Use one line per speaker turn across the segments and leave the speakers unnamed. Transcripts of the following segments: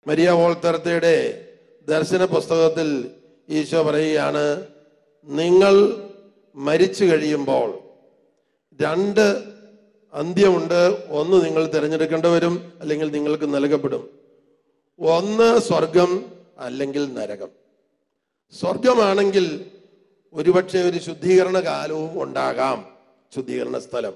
Maria വോൾത്തർത്തയുടെ ദർശന പുസ്തകത്തിൽ ഈശോ പറയുകയാണ് നിങ്ങൾ മരിച്ചു കഴിയുമ്പോൾ രണ്ട് അന്ത്യമുണ്ട് ഒന്ന് നിങ്ങൾ തിരഞ്ഞെടുക്കേണ്ടി വരും അല്ലെങ്കിൽ നിങ്ങൾക്ക് നൽകപ്പെടും ഒന്ന് സ്വർഗം അല്ലെങ്കിൽ നരകം സ്വർഗമാണെങ്കിൽ ഒരുപക്ഷെ ഒരു ശുദ്ധീകരണ കാലവും ഉണ്ടാകാം ശുദ്ധീകരണ സ്ഥലം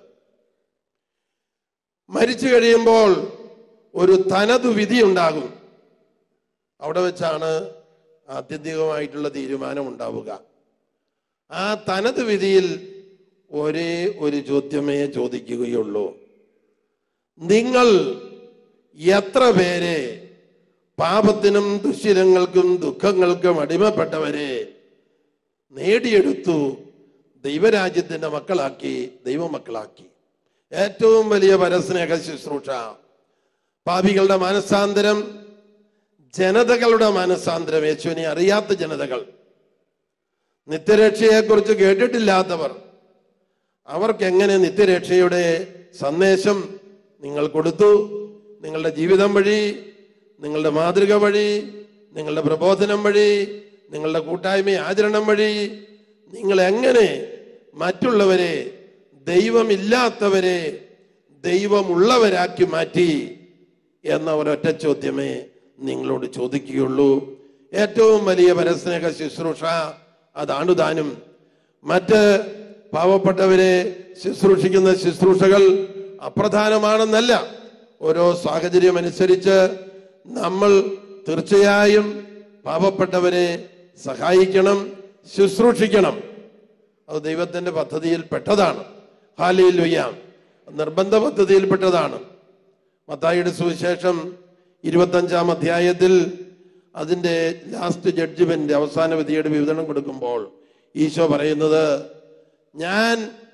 മരിച്ചു കഴിയുമ്പോൾ ഒരു തനതു വിധി ഉണ്ടാകും അവിടെ വെച്ചാണ് ആത്യന്തികമായിട്ടുള്ള തീരുമാനം ഉണ്ടാവുക ആ തനത് വിധിയിൽ ഒരേ ഒരു ചോദ്യമേ ചോദിക്കുകയുള്ളൂ നിങ്ങൾ എത്ര പേരെ പാപത്തിനും ദുശ്ശീലങ്ങൾക്കും ദുഃഖങ്ങൾക്കും അടിമപ്പെട്ടവരെ നേടിയെടുത്തു ദൈവരാജ്യത്തിന്റെ മക്കളാക്കി ദൈവമക്കളാക്കി ഏറ്റവും വലിയ പരസ്നേഹ ശുശ്രൂഷ പാപികളുടെ മനസ്സാന്തരം ജനതകളുടെ മനസ്സാന്തരം യേശുവിനെ അറിയാത്ത ജനതകൾ നിത്യരക്ഷയെക്കുറിച്ച് കേട്ടിട്ടില്ലാത്തവർ അവർക്ക് എങ്ങനെ നിത്യരക്ഷയുടെ സന്ദേശം നിങ്ങൾ കൊടുത്തു നിങ്ങളുടെ ജീവിതം വഴി നിങ്ങളുടെ മാതൃക വഴി നിങ്ങളുടെ പ്രബോധനം വഴി നിങ്ങളുടെ കൂട്ടായ്മ ആചരണം വഴി നിങ്ങൾ എങ്ങനെ മറ്റുള്ളവരെ ദൈവമില്ലാത്തവരെ ദൈവമുള്ളവരാക്കി മാറ്റി എന്ന ഒരൊറ്റ ചോദ്യമേ നിങ്ങളോട് ചോദിക്കുകയുള്ളൂ ഏറ്റവും വലിയ പരസ്നേഹ ശുശ്രൂഷ അതാണ് താനും മറ്റ് പാവപ്പെട്ടവരെ ശുശ്രൂഷിക്കുന്ന ശുശ്രൂഷകൾ അപ്രധാനമാണെന്നല്ല ഓരോ സാഹചര്യം അനുസരിച്ച് നമ്മൾ തീർച്ചയായും പാവപ്പെട്ടവരെ സഹായിക്കണം ശുശ്രൂഷിക്കണം അത് ദൈവത്തിന്റെ പദ്ധതിയിൽ പെട്ടതാണ് ഹാലിയിൽ വയ്യാം നിർബന്ധ പദ്ധതിയിൽപ്പെട്ടതാണ് മത്തായിയുടെ സുവിശേഷം ഇരുപത്തഞ്ചാം അധ്യായത്തിൽ അതിന്റെ ലാസ്റ്റ് ജഡ്ജ്മെന്റ് അവസാന വിധിയുടെ വിവരണം കൊടുക്കുമ്പോൾ ഈശോ പറയുന്നത് ഞാൻ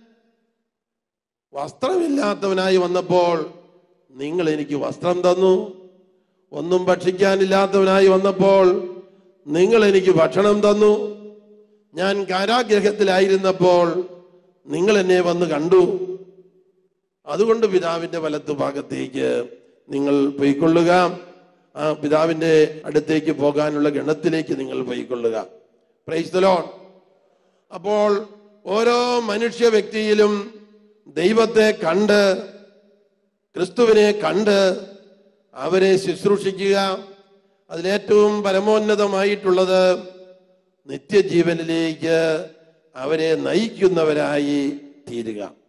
വസ്ത്രമില്ലാത്തവനായി വന്നപ്പോൾ നിങ്ങൾ എനിക്ക് വസ്ത്രം തന്നു ഒന്നും ഭക്ഷിക്കാനില്ലാത്തവനായി വന്നപ്പോൾ നിങ്ങൾ എനിക്ക് ഭക്ഷണം തന്നു ഞാൻ കാരാഗ്രഹത്തിലായിരുന്നപ്പോൾ നിങ്ങൾ എന്നെ വന്ന് കണ്ടു അതുകൊണ്ട് പിതാവിന്റെ വലത്തു ഭാഗത്തേക്ക് നിങ്ങൾ പോയിക്കൊള്ളുക ആ പിതാവിന്റെ അടുത്തേക്ക് പോകാനുള്ള ഗണത്തിലേക്ക് നിങ്ങൾ പോയിക്കൊള്ളുക പ്രൈസ് ലോൺ അപ്പോൾ ഓരോ മനുഷ്യ വ്യക്തിയിലും ദൈവത്തെ കണ്ട് ക്രിസ്തുവിനെ കണ്ട് അവരെ ശുശ്രൂഷിക്കുക അതിലേറ്റവും പരമോന്നതമായിട്ടുള്ളത് നിത്യജീവനിലേക്ക് അവരെ നയിക്കുന്നവരായി തീരുക